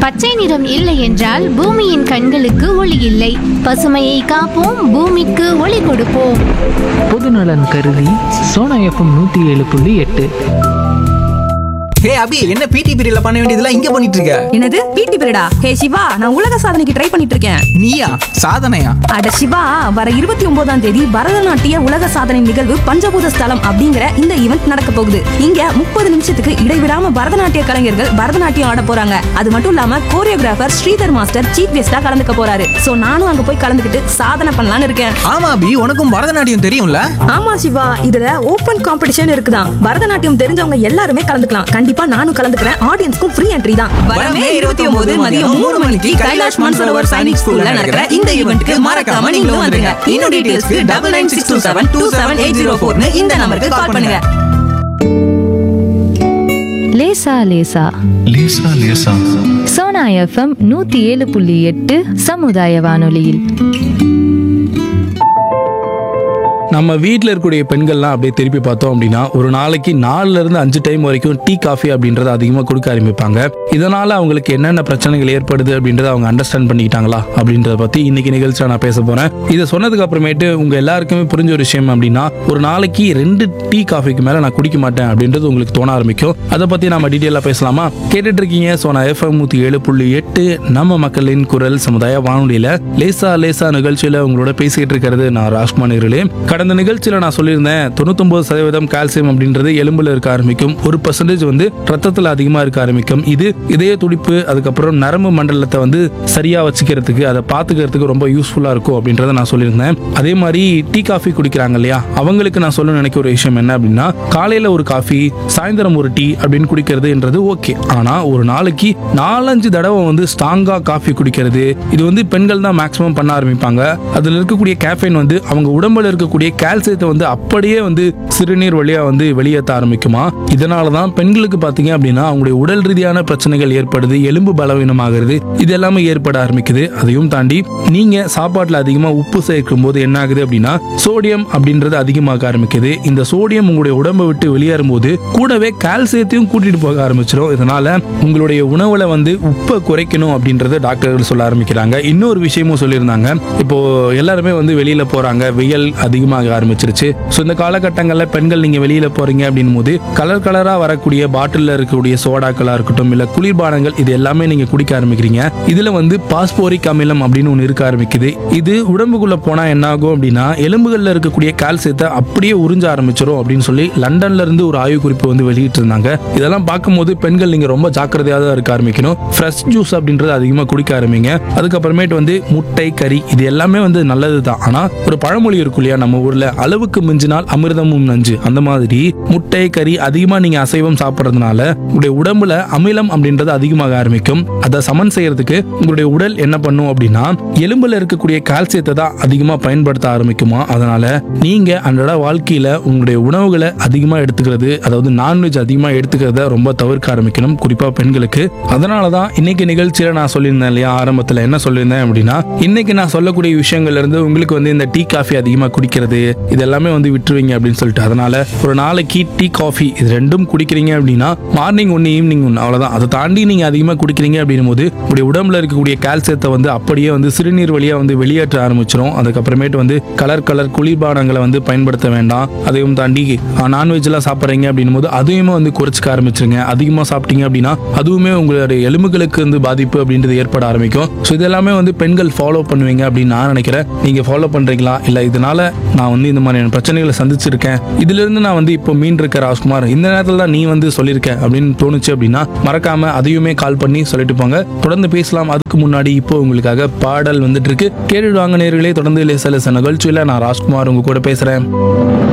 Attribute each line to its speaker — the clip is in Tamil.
Speaker 1: பச்சை நிறம் இல்லை என்றால் பூமியின் கண்களுக்கு ஒளி இல்லை பசுமையை காப்போம் பூமிக்கு ஒளி கொடுப்போம்
Speaker 2: பொதுநலன் கருதி சோனா எஃப்எம் நூற்றி ஏழு புள்ளி எட்டு
Speaker 3: ஹே அபி என்ன பிடி பீரியட்ல பண்ண வேண்டியதெல்லாம் இங்க பண்ணிட்டு இருக்க
Speaker 4: என்னது பிடி பீரியடா ஹே சிவா நான் உலக சாதனைக்கு ட்ரை பண்ணிட்டு இருக்கேன்
Speaker 3: நீயா சாதனையா
Speaker 4: அட சிவா வர இருபத்தி ஒன்பதாம் தேதி பரதநாட்டிய உலக சாதனை நிகழ்வு பஞ்சபூத ஸ்தலம் அப்படிங்கிற இந்த ஈவெண்ட் நடக்க போகுது இங்க முப்பது நிமிஷத்துக்கு இடைவிடாம பரதநாட்டிய கலைஞர்கள் பரதநாட்டியம் ஆட போறாங்க அது மட்டும் இல்லாம கோரியோகிராஃபர் ஸ்ரீதர் மாஸ்டர் சீஃப் கெஸ்டா கலந்துக்க போறாரு சோ நானும் அங்க போய் கலந்துக்கிட்டு சாதனை பண்ணலாம்னு இருக்கேன்
Speaker 3: ஆமா அபி உனக்கும் பரதநாட்டியம் தெரியும்ல
Speaker 4: ஆமா சிவா இதுல ஓபன் காம்படிஷன் இருக்குதான் பரதநாட்டியம் தெரிஞ்சவங்க எல்லாருமே கலந்துக்கலாம் கண்டிப்பா நானும் கலந்துக்கிறேன் ஆடியன்ஸ்க்கும் ஃப்ரீ என்ட்ரி தான் வரமே இருபத்தி ஒன்பது மதியம் மூணு மணிக்கு கைலாஷ் மான்சரோவர் சைனிக் ஸ்கூல்ல நடக்கிற இந்த ஈவெண்ட்க்கு மறக்காம நீங்களும் வந்துருங்க இன்னும் டீடைல்ஸ்க்கு double nine six two seven two seven eight zero ஃபோர்னு இந்த நம்பருக்கு கால் பண்ணுங்க
Speaker 5: லேசா லேசா
Speaker 6: லேசா லேசா
Speaker 5: சோனா எஃப்எம் நூத்தி ஏழு புள்ளி எட்டு சமுதாய வானொலியில்
Speaker 7: நம்ம வீட்டில் இருக்கக்கூடிய பெண்கள்லாம் அப்படியே திருப்பி பார்த்தோம் அப்படின்னா ஒரு நாளைக்கு நாலுல இருந்து அஞ்சு டைம் வரைக்கும் டீ காஃபி அப்படின்றத அதிகமாக கொடுக்க ஆரம்பிப்பாங்க இதனால அவங்களுக்கு என்னென்ன பிரச்சனைகள் ஏற்படுது அப்படின்றத அவங்க அண்டர்ஸ்டாண்ட் பண்ணிக்கிட்டாங்களா அப்படின்றத பத்தி இன்னைக்கு நிகழ்ச்சியில் நான் பேச போறேன் இதை சொன்னதுக்கு அப்புறமேட்டு உங்க எல்லாருக்குமே புரிஞ்ச ஒரு விஷயம் அப்படின்னா ஒரு நாளைக்கு ரெண்டு டீ காஃபிக்கு மேல நான் குடிக்க மாட்டேன் அப்படின்றது உங்களுக்கு தோண ஆரம்பிக்கும் அதை பத்தி நம்ம டீட்டெயிலாக பேசலாமா கேட்டுட்டு இருக்கீங்க ஸோ நான் எஃப்எம் நூற்றி ஏழு புள்ளி எட்டு நம்ம மக்களின் குரல் சமுதாய வானொலியில லேசா லேசா நிகழ்ச்சியில உங்களோட பேசிட்டு இருக்கிறது நான் ராஜ்குமார் நேர்களே கடந்த நிகழ்ச்சியில நான் சொல்லியிருந்தேன் தொண்ணூத்தொன்பது சதவீதம் கால்சியம் அப்படின்றது எலும்புல இருக்க ஆரம்பிக்கும் ஒரு பர்சன்டேஜ் வந்து ரத்தத்துல அதிகமா இருக்க ஆரம்பிக்கும் இது இதய துடிப்பு அதுக்கப்புறம் நரம்பு மண்டலத்தை வந்து சரியா வச்சுக்கிறதுக்கு அதை பார்த்துக்கிறதுக்கு ரொம்ப யூஸ்ஃபுல்லா இருக்கும் அப்படின்றத நான் சொல்லியிருந்தேன் அதே மாதிரி டீ காஃபி குடிக்கிறாங்க இல்லையா அவங்களுக்கு நான் சொல்ல நினைக்கிற ஒரு விஷயம் என்ன அப்படின்னா காலையில ஒரு காஃபி சாயந்தரம் ஒரு டீ அப்படின்னு குடிக்கிறதுன்றது ஓகே ஆனா ஒரு நாளைக்கு நாலஞ்சு தடவை வந்து ஸ்ட்ராங்கா காஃபி குடிக்கிறது இது வந்து பெண்கள் தான் மேக்ஸிமம் பண்ண ஆரம்பிப்பாங்க அதுல இருக்கக்கூடிய கேஃபைன் வந்து அவங்க உடம்புல இருக்கக்கூடிய கால்சியத்தை வந்து அப்படியே வந்து சிறுநீர் வழியா வந்து வெளியேற்ற ஆரம்பிக்குமா இதனால தான் பெண்களுக்கு பார்த்தீங்க அப்படின்னா அவங்களுடைய உடல் ரீதியான பிரச்சனைகள் ஏற்படுது எலும்பு பலவீனமாகிறது இது எல்லாமே ஏற்பட ஆரம்பிக்குது அதையும் தாண்டி நீங்க சாப்பாட்டுல அதிகமா உப்பு சேர்க்கும் போது என்ன ஆகுது அப்படின்னா சோடியம் அப்படின்றது அதிகமாக ஆரம்பிக்குது இந்த சோடியம் உங்களுடைய உடம்பை விட்டு வெளியேறும் போது கூடவே கால்சியத்தையும் கூட்டிட்டு போக ஆரம்பிச்சிடும் இதனால உங்களுடைய உணவுல வந்து உப்பை குறைக்கணும் அப்படின்றத டாக்டர்கள் சொல்ல ஆரம்பிக்கிறாங்க இன்னொரு விஷயமும் சொல்லியிருந்தாங்க இப்போ எல்லாருமே வந்து வெளியில போறாங்க வெயில் அதிகமாக ஆரம்பிச்சிருச்சு ஸோ இந்த காலகட்டங்களில் பெண்கள் நீங்க வெளியில போறீங்க அப்படின்னும் போது கலர் கலரா வரக்கூடிய பாட்டில்ல இருக்கக்கூடிய சோடாக்களா இருக்கட்டும் இல்ல குளிர்பானங்கள் இது எல்லாமே நீங்க குடிக்க ஆரம்பிக்கிறீங்க இதுல வந்து பாஸ்போரிக் அமிலம் அப்படின்னு ஒன்று இருக்க ஆரம்பிக்குது இது உடம்புக்குள்ள போனா என்ன ஆகும் அப்படின்னா எலும்புகள்ல இருக்கக்கூடிய கால்சியத்தை அப்படியே உறிஞ்ச ஆரம்பிச்சிரும் அப்படின்னு சொல்லி லண்டன்ல இருந்து ஒரு ஆய்வு குறிப்பு வந்து வெளியிட்டு இருந்தாங்க இதெல்லாம் பார்க்கும்போது பெண்கள் நீங்க ரொம்ப ஜாக்கிரதையாக தான் இருக்க ஆரம்பிக்கணும் ஃப்ரெஷ் ஜூஸ் அப்படின்றது அதிகமாக குடிக்க ஆரம்பிங்க அதுக்கப்புறமேட்டு வந்து முட்டை கறி இது எல்லாமே வந்து நல்லது தான் ஆனா ஒரு பழமொழி இருக்கும் இல்லையா நம்ம ஊர்ல அளவுக்கு மிஞ்சினால் அமிர்தமும் நஞ்சு அந்த மாதிரி முட்டை கறி அதிகமா நீங்க அசைவம் சாப்பிட்றதுனால உங்களுடைய உடம்புல அமிலம் அப்படின்றது அதிகமாக ஆரம்பிக்கும் அதை சமன் செய்யறதுக்கு உங்களுடைய உடல் என்ன பண்ணும் அப்படின்னா எலும்புல இருக்கக்கூடிய கால்சியத்தை தான் அதிகமா பயன்படுத்த ஆரம்பிக்குமா அதனால நீங்க அன்றாட வாழ்க்கையில உங்களுடைய உணவுகளை அதிகமா எடுத்துக்கிறது அதாவது நான்வெஜ் அதிகமா எடுத்துக்கிறத ரொம்ப தவிர்க்க ஆரம்பிக்கணும் குறிப்பா பெண்களுக்கு அதனால தான் இன்னைக்கு நிகழ்ச்சியில நான் சொல்லியிருந்தேன் இல்லையா ஆரம்பத்துல என்ன சொல்லியிருந்தேன் அப்படின்னா இன்னைக்கு நான் சொல்லக்கூடிய விஷயங்கள்ல இருந்து உங்களுக்கு வந்து இந்த டீ காஃபி அதிகமா குடிக்கிறது இது எல்லாமே வந்து விட்டுருவீங்க அப்படின்னு சொல்லிட்டு அதனால ஒரு நாளைக்கு டீ காஃபி இது ரெண்டும் குடிக்கிறீங்க அப்படின்னா மார்னிங் ஒன்று ஈவினிங் ஒன்று அவ்வளவுதான் அதை தாண்டி நீங்க அதிகமா குடிக்கிறீங்க அப்படின்னும் போது உங்களுடைய உடம்புல இருக்கக்கூடிய கால்சியத்தை வந்து அப்படியே வந்து சிறுநீர் வழியா வந்து வெளியேற்ற ஆரம்பிச்சிடும் அதுக்கப்புறமேட்டு வந்து கலர் கலர் குளிர்பானங்களை வந்து பயன்படுத்த வேண்டாம் அதையும் தாண்டி நான்வெஜ் எல்லாம் சாப்பிட்றீங்க அப்படின்னும் போது அதையுமே வந்து குறைச்சிக்க ஆரம்பிச்சிருங்க அதிகமாக சாப்பிட்டீங்க அப்படின்னா அதுவுமே உங்களுடைய எலும்புகளுக்கு வந்து பாதிப்பு அப்படின்றது ஏற்பட ஆரம்பிக்கும் ஸோ இதெல்லாமே வந்து பெண்கள் ஃபாலோ பண்ணுவீங்க அப்படின்னு நான் நினைக்கிறேன் நீங்க ஃபாலோ பண்றீங்களா இல்லை இதனால நான் வந்து இந்த மாதிரியான பிரச்சனைகளை சந்திச்சிருக்கேன் இதுல இருந்து நான் வந்து இப்போ மீன் இருக்க ராஜ்குமார் இந்த நேரத்தில் தான் நீ வந்து சொல்லியிருக்க அப்படின்னு தோணுச்சு அப்படின்னா மறக்காம அதையுமே கால் பண்ணி சொல்லிட்டு போங்க தொடர்ந்து பேசலாம் அதுக்கு முன்னாடி இப்போ உங்களுக்காக பாடல் வந்துட்டு இருக்கு கேட்டுடுவாங்க நேர்களே தொடர்ந்து லேச லேச நிகழ்ச்சியில் நான் ராஜ்குமார் உங்க கூட பேசுறேன்